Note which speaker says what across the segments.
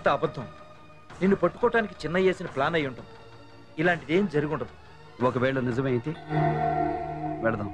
Speaker 1: ఇదంతా అబద్ధం నిన్ను పట్టుకోవటానికి చిన్న వేసిన ప్లాన్ అయి ఉంటుంది ఇలాంటిది ఏం జరుగుండదు
Speaker 2: ఒకవేళ నిజమైతే వెళదాం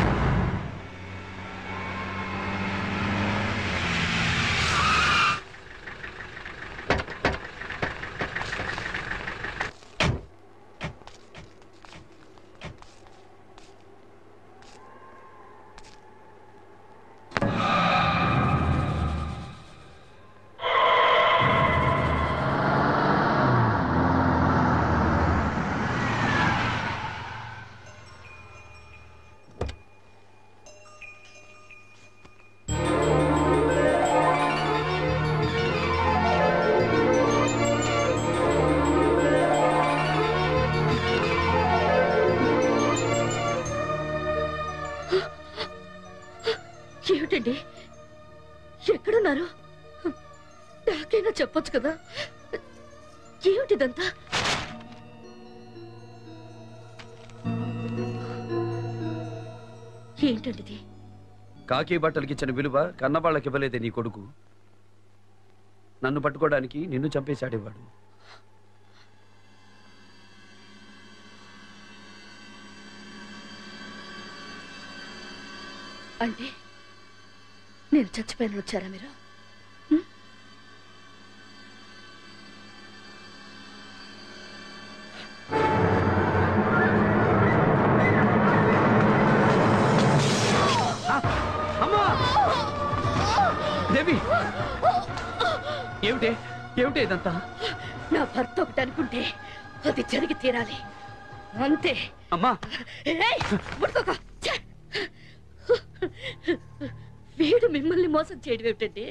Speaker 3: ఏమిటండి ఎక్కడున్నారు నాకైనా చెప్పొచ్చు కదా ఏమిటిదంతా ఏంటండి ఇది
Speaker 2: కాకి బట్టలకి ఇచ్చిన విలువ కన్నవాళ్ళకి ఇవ్వలేదే నీ కొడుకు నన్ను పట్టుకోవడానికి నిన్ను చంపేశాడేవాడు
Speaker 3: అంటే నేను చచ్చిపోయిన వచ్చారా మీరు
Speaker 2: అమ్మా దేవి ఏమిటే ఏమిటే ఇదంతా
Speaker 3: నా భర్త ఒకటి అనుకుంటే అది జరిగి తీరాలి అంతే
Speaker 2: అమ్మా
Speaker 3: ఏయ్, ముట్టుకోక. ఛే! వీడు మిమ్మల్ని మోసం చేయడం ఏమిటండి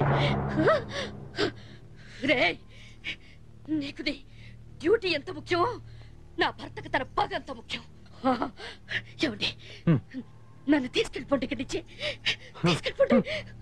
Speaker 3: రే నీకు నీ డ్యూటీ ఎంత ముఖ్యం నా భర్తకు తన పగ అంత ముఖ్యం ఏమండి నన్ను తీసుకెళ్ళిపోండి ఇక్కడి నుంచి తీసుకెళ్ళిపోండి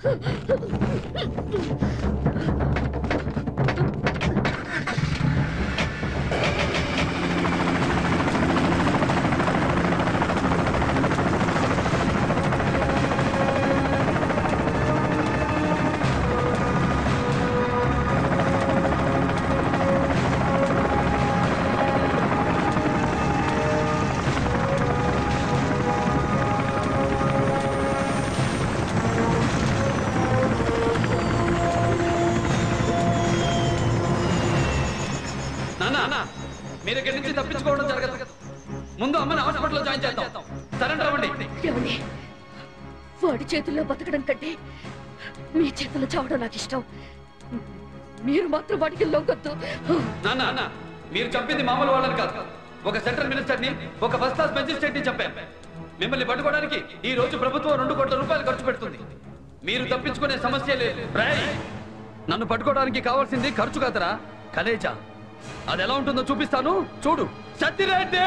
Speaker 2: నాన్న మీరు ఇక్కడి నుంచి తప్పించుకోవడం జరగదు ముందు అమ్మని హాస్పిటల్లో జాయిన్ చేద్దాం సరెండర్ అవ్వండి
Speaker 3: ఏమండి వాడి చేతుల్లో బతకడం కంటే మీ చేతుల్లో చావడం నాకు ఇష్టం మీరు మాత్రం వాడికి లొంగొద్దు
Speaker 2: నాన్న మీరు చంపింది మామూలు వాళ్ళని కాదు ఒక సెంట్రల్ మినిస్టర్ ని ఒక ఫస్ట్ క్లాస్ మెజిస్ట్రేట్ ని చంపాం మిమ్మల్ని పట్టుకోవడానికి ఈ రోజు ప్రభుత్వం రెండు కోట్ల రూపాయలు ఖర్చు పెడుతుంది మీరు తప్పించుకునే సమస్య లేదు రేయ్! నన్ను పట్టుకోవడానికి కావాల్సింది ఖర్చు కాదరా కలేజా అది ఎలా ఉంటుందో చూపిస్తాను చూడు సత్యరెడ్డి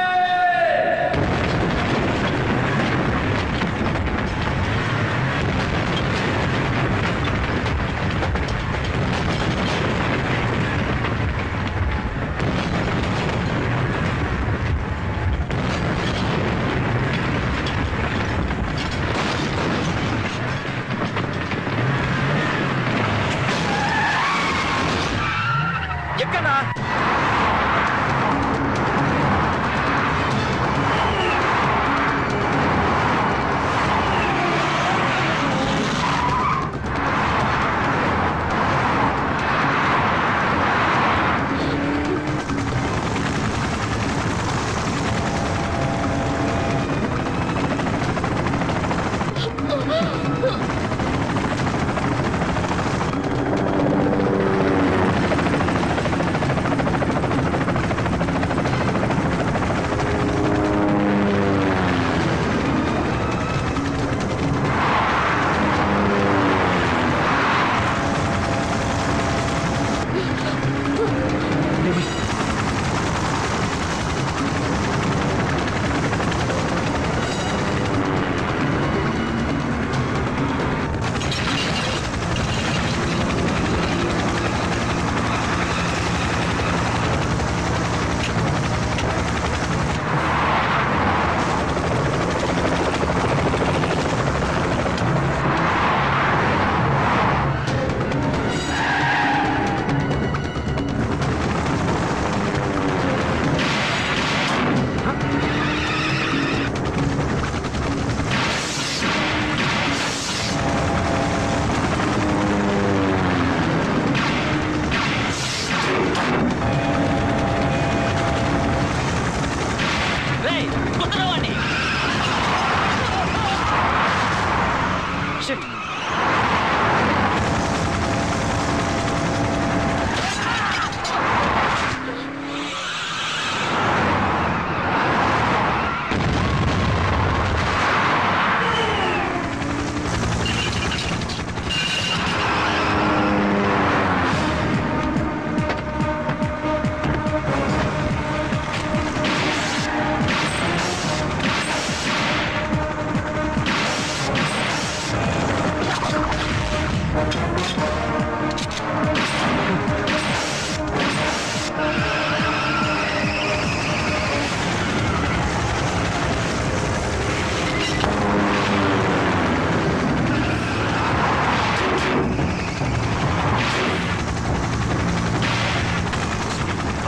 Speaker 1: ఎక్కడా
Speaker 3: ఆ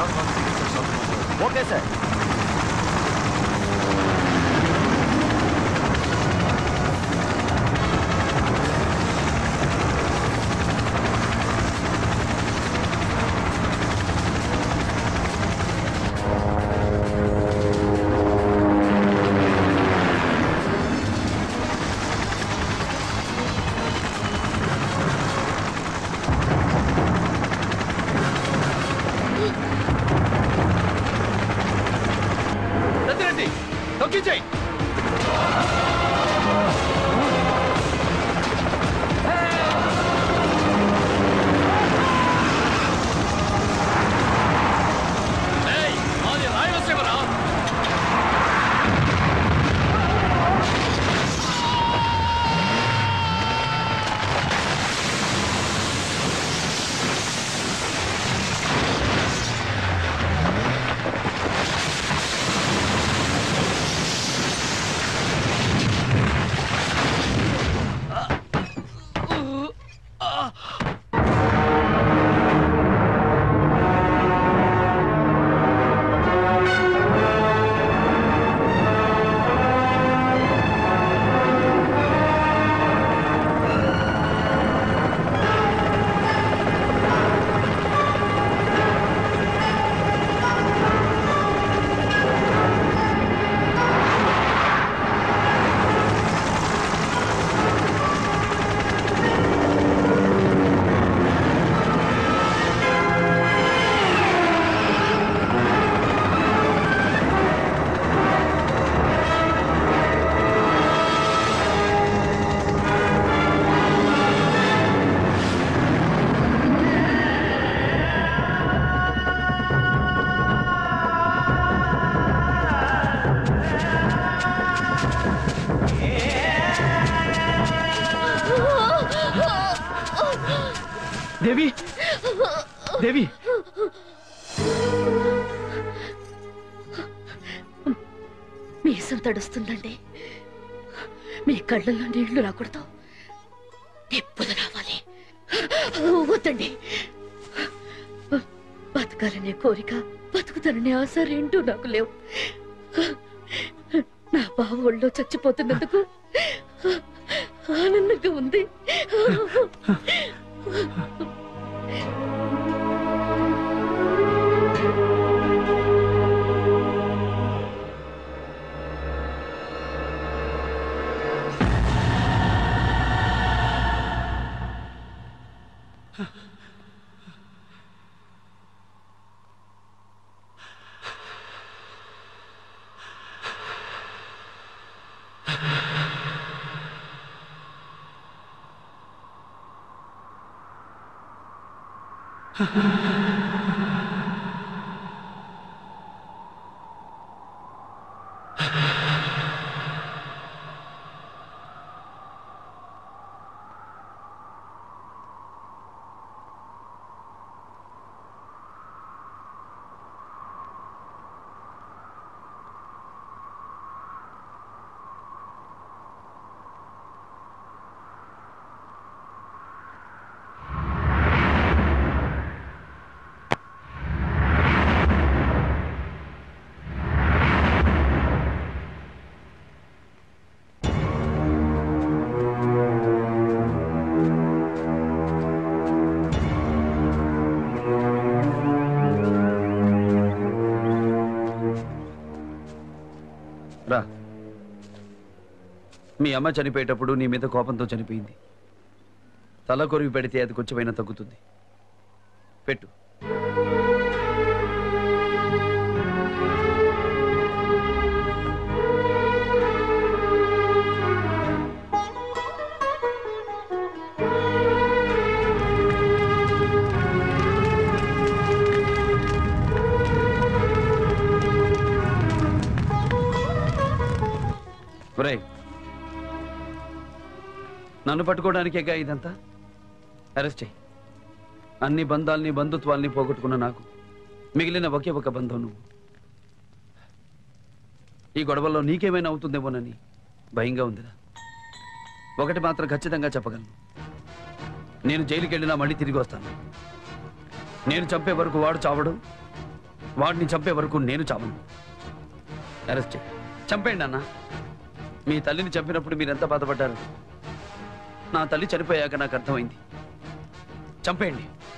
Speaker 1: ఓకే సార్
Speaker 2: రద్దిరెడ్డి తొక్కించేయి
Speaker 4: దేవి దేవి
Speaker 3: మీసం తడుస్తుందండి మీ కళ్ళల్లో నీళ్లు రాకూడదు నిప్పులు రావాలి వద్దండి బతకాలనే కోరిక బతుకుతాననే ఆశ రెండూ నాకు లేవు నా బావ ఒళ్ళో చచ్చిపోతున్నందుకు ఆనందంగా ఉంది
Speaker 2: రా మీ అమ్మ చనిపోయేటప్పుడు నీ మీద కోపంతో చనిపోయింది తల కొరివి పెడితే అది కొంచెమైనా తగ్గుతుంది పెట్టు ఒరేయ్ నన్ను పట్టుకోవడానికేగా ఇదంతా అరెస్ట్ చేయి అన్ని బంధాల్ని బంధుత్వాల్ని పోగొట్టుకున్న నాకు మిగిలిన ఒకే ఒక బంధం నువ్వు ఈ గొడవల్లో నీకేమైనా అవుతుందేమోనని భయంగా ఉందిరా ఒకటి మాత్రం ఖచ్చితంగా చెప్పగలను నేను జైలుకి వెళ్ళినా మళ్ళీ తిరిగి వస్తాను నేను చంపే వరకు వాడు చావడం వాడిని చంపే వరకు నేను చావను అరెస్ట్ చేయి చంపేయండి అన్న మీ తల్లిని చంపినప్పుడు మీరు ఎంత బాధపడ్డారు నా తల్లి చనిపోయాక నాకు అర్థమైంది చంపేయండి